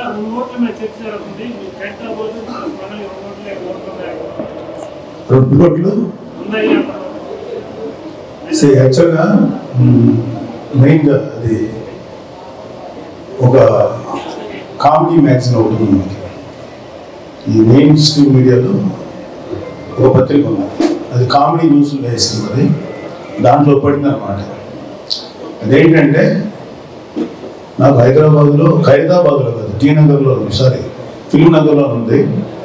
రెండు ఓట్ల మీద చర్చ జరుగుతుంది మీ హైదరాబాద్ మనల్ని రెండు ఓట్లే ఓట్లు ఉన్నాయి రెండు కోట్లు ఉన్నాయి అంటారు సో యాక్చువల్గా మెయిన్గా అది ఒక కామెడీ మ్యాగజైన్ ఒకటి ఉంది మనకి ఈ మెయిన్ స్ట్రీమ్ మీడియాలో ఒక పత్రిక ఉంది అది కామెడీ న్యూస్లు వేస్తున్నది దాంట్లో పడింది అనమాట అదేంటంటే నాకు హైదరాబాద్లో ఖైరదాబాద్లో కాదు టీ నగర్లో సారీ ఫిల్మ్ నగర్లో ఉంది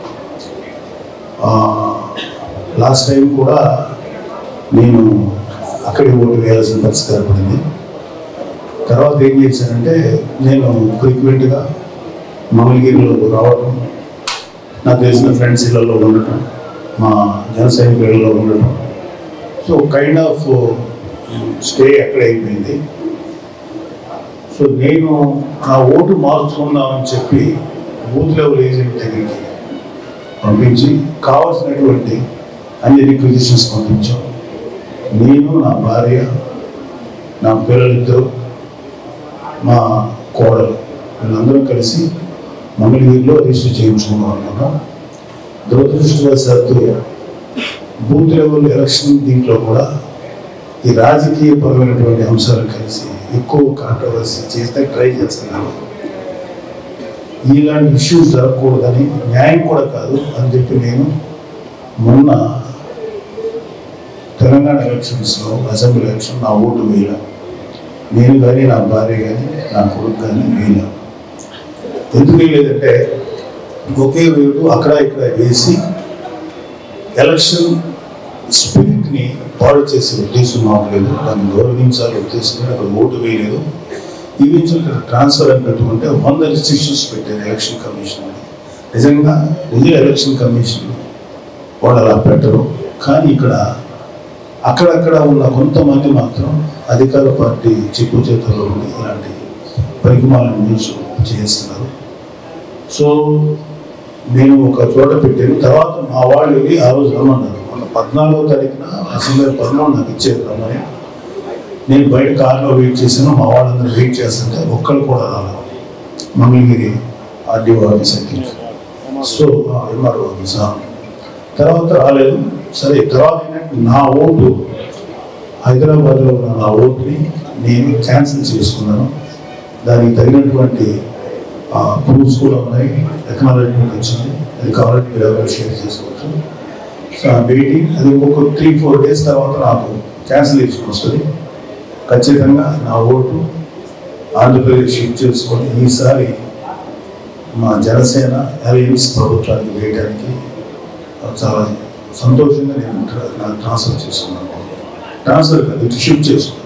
లాస్ట్ టైం కూడా నేను అక్కడికి ఓటు వేయాల్సిన పరిస్థితి ఏర్పడింది తర్వాత ఏం చేశానంటే నేను ఫ్రీక్వెంట్గా మంగళగిరిలో రావడం నాకు తెలిసిన ఫ్రెండ్స్ ఇళ్ళల్లో ఉండటం మా జన సైనికులలో ఉండటం సో కైండ్ ఆఫ్ స్టే అక్కడ అయిపోయింది సో నేను నా ఓటు మార్చుకుందామని చెప్పి బూత్ లెవెల్ ఏజెంట్ దగ్గరికి పంపించి కావాల్సినటువంటి అన్ని రిక్విజిషన్స్ పంపించాం నేను నా భార్య నా పిల్లలిద్దరు మా కోడలు వీళ్ళందరూ కలిసి మంగళగిరిలో రిజిస్టర్ చేయించుకున్నాం అనుకున్నాం దురదృష్టవశాత్తు బూత్ లెవెల్ ఎలక్షన్ దీంట్లో కూడా ఈ రాజకీయపరమైనటువంటి అంశాలు కలిసి ఎక్కువ కాంట్రవర్సీ చేస్తే ట్రై చేస్తున్నాను ఇలాంటి ఇష్యూస్ జరగకూడదని న్యాయం కూడా కాదు అని చెప్పి నేను మొన్న తెలంగాణ ఎలక్షన్స్లో అసెంబ్లీ ఎలక్షన్ నా ఓటు వేయలే నేను కానీ నా భార్య కానీ నా కొడుకు కానీ వేయలే ఎందుకు వేయలేదంటే ఒకే వేడు అక్కడ ఇక్కడ వేసి ఎలక్షన్ స్పిరిట్ని పాడు చేసే ఉద్దేశం మాకు లేదు దాన్ని గౌరవించాలి ఉద్దేశం అక్కడ ఓటు వేయలేదు ఈవెన్చువల్ ఇక్కడ ట్రాన్స్ఫర్ అని పెట్టుకుంటే వంద రిస్ట్రిక్షన్స్ పెట్టారు ఎలక్షన్ కమిషన్ అని నిజంగా రిజల్ ఎలక్షన్ కమిషన్ వాళ్ళు అలా పెట్టరు కానీ ఇక్కడ అక్కడక్కడ ఉన్న కొంతమంది మాత్రం అధికార పార్టీ చెప్పు చేతుల్లో ఉండి ఇలాంటి పరిమాణాలను న్యూస్ చేస్తున్నారు సో నేను ఒక చోట పెట్టాను తర్వాత మా వాళ్ళు వెళ్ళి ఆ రోజు రమ్మన్నారు మొన్న పద్నాలుగో తారీఖున అసెంబ్లీ పద్నాలుగు నాకు ఇచ్చారు రమ్మని నేను బయట కార్లో వెయిట్ చేశాను మా వాళ్ళందరూ వెయిట్ చేస్తుంటే ఒక్కళ్ళు కూడా రాలేదు మంగళగిరి ఆర్డీఓ ఆఫీస్ అయితే సో ఎంఆర్ఓ ఆఫీస్ ఆ. తర్వాత రాలేదు సరే తర్వాత ఏంటంటే నా ఓటు హైదరాబాద్లో ఉన్న నా ఓటుని నేను క్యాన్సిల్ చేసుకున్నాను దానికి తగినటువంటి ప్రూఫ్స్ కూడా ఉన్నాయి ఎకనాలజ్మెంట్ వచ్చింది అది కావాలంటే మీరు ఎవరు షేర్ చేసుకోవచ్చు సో ఆ వెయిటింగ్ అది ఇంకొక త్రీ ఫోర్ డేస్ తర్వాత నాకు క్యాన్సిలేషన్ వస్తుంది ఖచ్చితంగా నా ఓటు ఆంధ్రప్రదేశ్ షిఫ్ట్ చేసుకొని ఈసారి మా జనసేన అలయన్స్ ప్రభుత్వానికి వేయడానికి చాలా సంతోషంగా నేను ట్రా- నా ట్రాన్స్ఫర్ చేసుకున్నాను ట్రాన్స్ఫర్ కాదు ఇటు షిఫ్ట్ చేసుకున్నాను